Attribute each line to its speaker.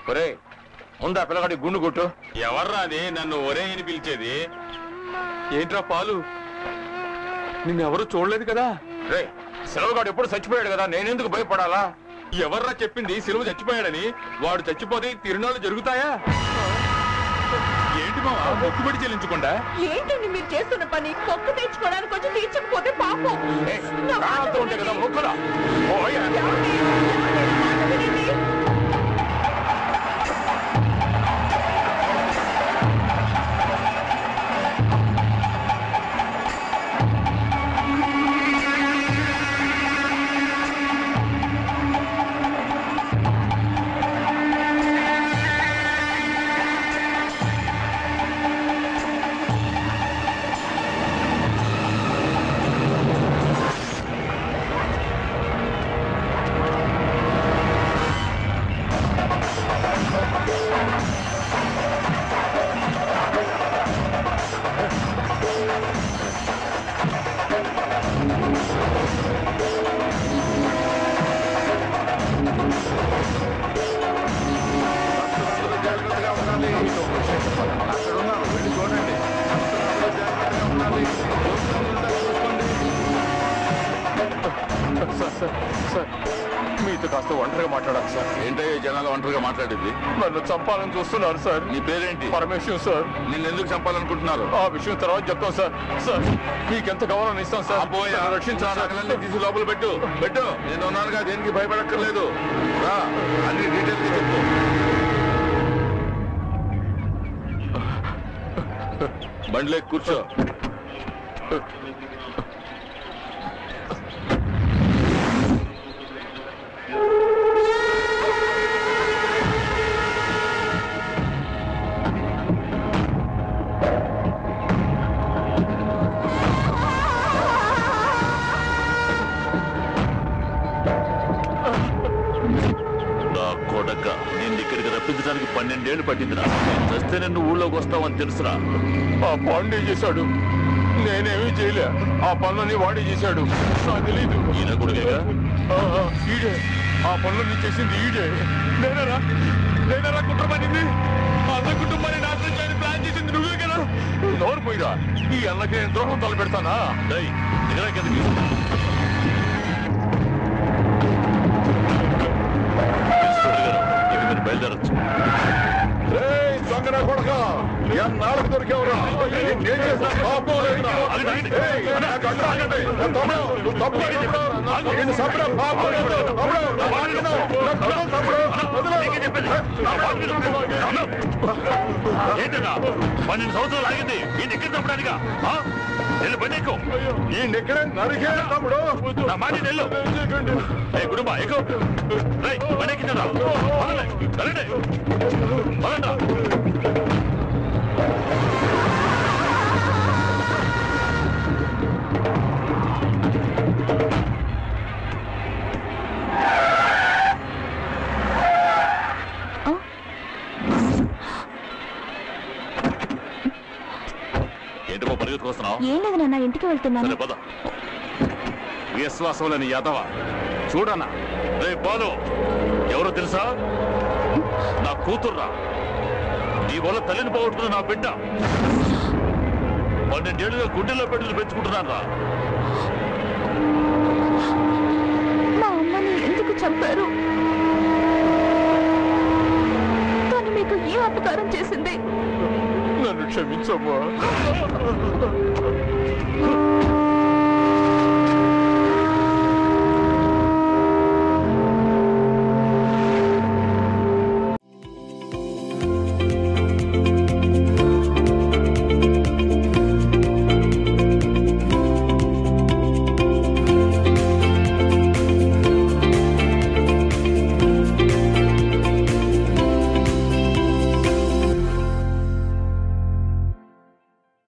Speaker 1: ఒరే ముందా పిల్లగాడి గుండు కొట్టు
Speaker 2: ఎవర్రా అది నన్ను ఒరే అని పిలిచేది ఏంట్రా పాలు నిన్నెవరు చూడలేదు కదా
Speaker 1: రే సెలవుగాడు ఎప్పుడు చచ్చిపోయాడు కదా నేనెందుకు భయపడాలా
Speaker 2: ఎవర్రా చెప్పింది సిలువ చచ్చిపోయాడని వాడు చచ్చిపోతే తిరునాళ్ళు జరుగుతాయా ఏంటి మా మొక్కుబడి చెల్లించకుండా
Speaker 3: ఏంటండి మీరు చేస్తున్న పని కొక్కు తెచ్చుకోవడానికి వచ్చి తీర్చకపోతే పాపం
Speaker 1: ఏయ్,
Speaker 3: నా మాట
Speaker 1: ప్రాణాలతో ఉంటే కదా
Speaker 3: వినండి.
Speaker 1: మొక్కులా ఓయ్,
Speaker 3: ఏమండి? ఏమండి? నా మాట వినండి.
Speaker 1: జాగ్రత్తగా ఉండాలి. అక్కడ ఉన్నారు, వెళ్ళి చూడండి. అందరూ జాగ్రత్తగా ఉండాలి. చూస్తుంటే చూసుకోండి.
Speaker 2: సార్ సార్ సార్ మీతో కాస్త ఒంటరిగా మాట్లాడాలి సార్
Speaker 1: ఏంటయ్య ఈ జనాలు ఒంటరిగా మాట్లాడేది
Speaker 2: నన్ను చంపాలని చూస్తున్నారు సార్
Speaker 1: నీ పేరేంటి
Speaker 2: పరమేశ్వర్ సార్
Speaker 1: నిన్ను ఎందుకు చంపాలనుకుంటున్నారు
Speaker 2: ఆ విషయం తర్వాత చెప్తాం సార్ సార్ మీకెంత గౌరవం ఇస్తాం సార్
Speaker 1: అబ్బోయ్,
Speaker 2: నన్ను రక్షించండి సార్.
Speaker 1: నగలన్నీ తీసి లోపల పెట్టు పెట్టు నేను ఉన్నానుగా దేనికి భయపడక్కర్లేదు రా అన్ని డీటెయిల్ గా చెప్పు బండిలో కూర్చో
Speaker 4: నా కొడక నేను ఇక్కడికి రప్పించడానికి పన్నెండేళ్లు పట్టిందిరా చస్తే నిన్ను ఊళ్ళోకి వస్తావని తెలుసురా
Speaker 2: ఆ పాండే చేశాడు నేనేమీ చేయలే ఆ పనులన్నీ వాడే చేశాడు నాకు తెలీదు
Speaker 4: ఈయన కొడుకేగా
Speaker 2: ఆ, ఆ, ఈడే ఆ పనులన్నీ చేసింది ఈడే నేనరా నేనరా కుటుంబానికి అన్న కుటుంబాన్ని నాశనం చేయని ప్లాన్ చేసింది నువ్వే కదా నోరు పోయిరా ఈ అన్నకి నేను ద్రోహం తలపెడతానా
Speaker 4: డేయ్, దిగరా కిందకి. ఇన్స్పెక్టర్ గారు, ఇక మీరు బయలుదేరొచ్చు
Speaker 1: ఏయ్, దొంగన కొడక ఎన్నాళ్ళకు దొరికేవరా నేను చేసిన పాపం లేదురా. ఏయ్, నాకు అడ్డు రాకండి. నా తమ్ముడు, నువ్వు తప్పు చేస్తున్నావు. నేను చంపిన పాపం లేదు. తమ్ముడు, నా మాట విను. నా తమ్ముడు, తమ్ముడు, వదిలేయ్.
Speaker 4: ఏంటన్నా పన్నెండు సంవత్సరాలు ఆగింది ఈ ఎక్కడ చంపడానికా ఆ? వెళ్ళి పని ఎక్కువ
Speaker 1: ఈ నెక్కడే నరికే తమ్ముడు
Speaker 4: నా మాట నెల్లు ఏ కుటుంబ ఎక్కువ పని ఎక్కిందా వెళ్ళండి పదండ్రా. ఏంటి బాబు పరిగెత్తుకొస్తున్నావు
Speaker 3: ఏం లేదు నాన్న ఇంటికి వెళ్తున్నాను
Speaker 4: సరే పద విశ్వాసం లేని యాదవ చూడన్నా రే బాలు ఎవరో తెలుసా నా కూతుర్రా నీ వల్ల తల్లిని పోగొట్టుకున్న నా బిడ్డ పన్నెండేళ్లుగా గుండెల్లో పెట్టుకుని పెంచుకుంటున్నాను రా
Speaker 3: మా అమ్మని ఎందుకు చంపారు తను మీకు ఏ అపకారం చేసింది
Speaker 2: నన్ను క్షమించమ్మా